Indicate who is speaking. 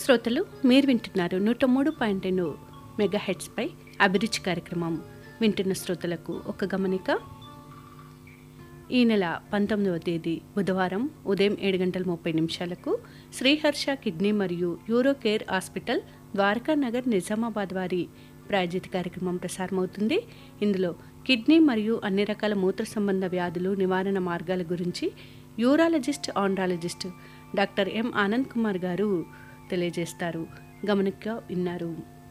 Speaker 1: శ్రోతలు మీరు వింటున్నారు నూట మూడు పాయింట్ రెండు మెగా హెడ్స్పై అభిరుచి కార్యక్రమం వింటున్న శ్రోతలకు ఒక గమనిక ఈ నెల పంతొమ్మిదవ తేదీ బుధవారం ఉదయం ఏడు గంటల ముప్పై నిమిషాలకు శ్రీహర్ష కిడ్నీ మరియు euro care hospital Dwaraka Nagar Nizamabad వారి ప్రాయోజిత కార్యక్రమం ప్రసారమవుతుంది ఇందులో కిడ్నీ మరియు అన్ని రకాల మూత్ర సంబంధ వ్యాధులు నివారణ మార్గాల గురించి urologist andrologist doctor M Anand Kumar garu తెలియజేస్తారు గమనిక విన్నారు